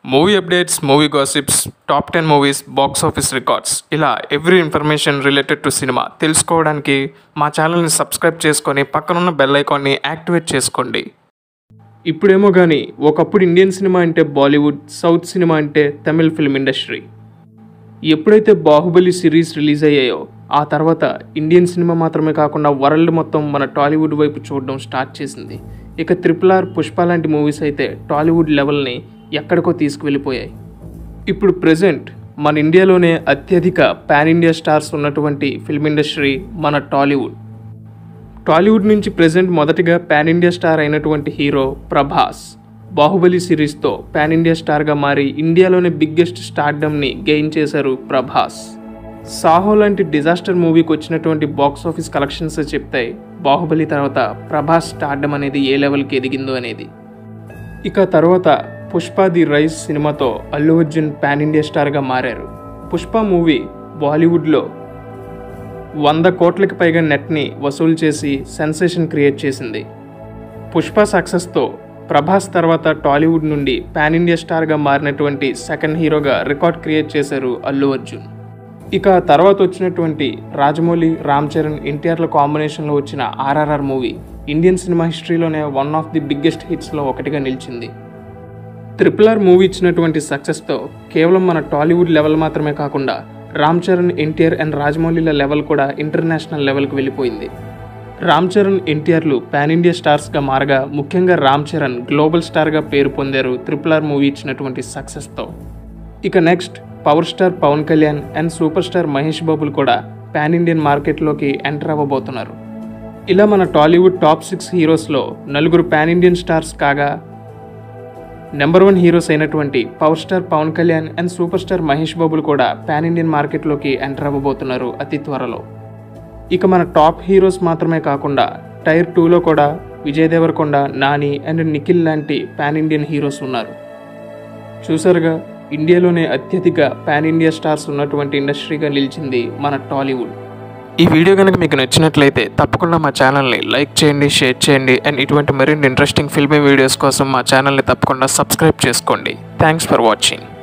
movie updates movie gossips top ten movies box office records ఇలా every information related to cinema తెలుసుకోవడానికి మా ఛానల్ని subscribe చేసుకొని పక్కనున్న బెల్ ఐకాన్ని యాక్టివేట్ చేసుకోండి ఇప్పుడేమో కానీ ఒకప్పుడు ఇండియన్ సినిమా అంటే బాలీవుడ్ సౌత్ సినిమా అంటే తమిళ్ ఫిల్మ్ ఇండస్ట్రీ ఎప్పుడైతే బాహుబలి సిరీస్ రిలీజ్ అయ్యాయో ఆ తర్వాత ఇండియన్ సినిమా మాత్రమే కాకుండా వరల్డ్ మొత్తం మన టాలీవుడ్ వైపు చూడడం స్టార్ట్ చేసింది ఇక త్రిపుల్ ఆర్ పుష్ప లాంటి మూవీస్ అయితే టాలీవుడ్ లెవెల్ని ఎక్కడికో తీసుకువెళ్ళిపోయాయి ఇప్పుడు ప్రజెంట్ మన ఇండియాలోనే అత్యధిక పాన్ ఇండియా స్టార్స్ ఉన్నటువంటి ఫిల్మ్ ఇండస్ట్రీ మన టాలీవుడ్ టాలీవుడ్ నుంచి ప్రజెంట్ మొదటిగా పాన్ ఇండియా స్టార్ అయినటువంటి హీరో ప్రభాస్ బాహుబలి సిరీస్తో పాన్ ఇండియా స్టార్గా మారి ఇండియాలోనే బిగ్గెస్ట్ స్టార్డమ్ని గెయిన్ చేశారు ప్రభాస్ సాహో లాంటి డిజాస్టర్ మూవీకి వచ్చినటువంటి బాక్స్ ఆఫీస్ కలెక్షన్స్ చెప్తాయి బాహుబలి తర్వాత ప్రభాస్ స్టార్డమ్ అనేది ఏ లెవెల్కి ఎదిగిందో అనేది ఇక తర్వాత పుష్ప ది రైస్ సినిమాతో అల్లు అర్జున్ పాన్ ఇండియా స్టార్గా మారారు పుష్ప మూవీ బాలీవుడ్లో వంద కోట్లకి పైగా నెట్ని వసూలు చేసి సెన్సేషన్ క్రియేట్ చేసింది పుష్ప సక్సెస్తో ప్రభాస్ తర్వాత టాలీవుడ్ నుండి పాన్ ఇండియా స్టార్గా మారినటువంటి సెకండ్ హీరోగా రికార్డ్ క్రియేట్ చేశారు అల్లు అర్జున్ ఇక తర్వాత వచ్చినటువంటి రాజమౌళి రామ్ చరణ్ ఎన్టీఆర్ల కాంబినేషన్లో వచ్చిన ఆర్ఆర్ఆర్ మూవీ ఇండియన్ సినిమా హిస్టరీలోనే వన్ ఆఫ్ ది బిగ్గెస్ట్ హిట్స్లో ఒకటిగా నిలిచింది ట్రిపుల్ ఆర్ మూవీ ఇచ్చినటువంటి సక్సెస్తో కేవలం మన టాలీవుడ్ లెవెల్ మాత్రమే కాకుండా రామ్ చరణ్ ఎన్టీఆర్ అండ్ రాజమౌళిల లెవెల్ కూడా ఇంటర్నేషనల్ లెవెల్కి వెళ్ళిపోయింది రామ్ చరణ్ ఎన్టీఆర్లు పాన్ ఇండియా స్టార్స్గా మారగా ముఖ్యంగా రామ్ చరణ్ గ్లోబల్ స్టార్గా పేరు పొందారు ట్రిపుల్ ఆర్ మూవీ ఇచ్చినటువంటి సక్సెస్తో ఇక next power star Pawan Kalyan and super star Mahesh బాబులు కూడా పాన్ ఇండియన్ మార్కెట్లోకి ఎంటర్ అవ్వబోతున్నారు ఇలా మన టాలీవుడ్ టాప్ సిక్స్ హీరోస్లో నలుగురు పాన్ ఇండియన్ స్టార్స్ కాగా నెంబర్ వన్ హీరోస్ అయినటువంటి power star Pawan Kalyan and super star Mahesh బాబులు కూడా పాన్ ఇండియన్ మార్కెట్లోకి ఎంటర్ అవ్వబోతున్నారు అతి త్వరలో ఇక మన టాప్ హీరోస్ మాత్రమే కాకుండా టైర్ టూలో కూడా విజయ్ దేవరకొండ నాని అండ్ నిఖిల్ లాంటి పాన్ ఇండియన్ హీరోస్ ఉన్నారు చూసారుగా ఇండియాలోనే అత్యధిక పాన్ ఇండియా స్టార్స్ ఉన్నటువంటి ఇండస్ట్రీగా నిలిచింది మన టాలీవుడ్ ఈ వీడియో కనుక మీకు నచ్చినట్లయితే తప్పకుండా మా ఛానల్ని లైక్ చేయండి షేర్ చేయండి అండ్ ఇటువంటి మరిన్ని ఇంట్రెస్టింగ్ ఫిల్మీ వీడియోస్ కోసం మా ఛానల్ని తప్పకుండా సబ్స్క్రైబ్ చేసుకోండి థ్యాంక్స్ ఫర్ వాచింగ్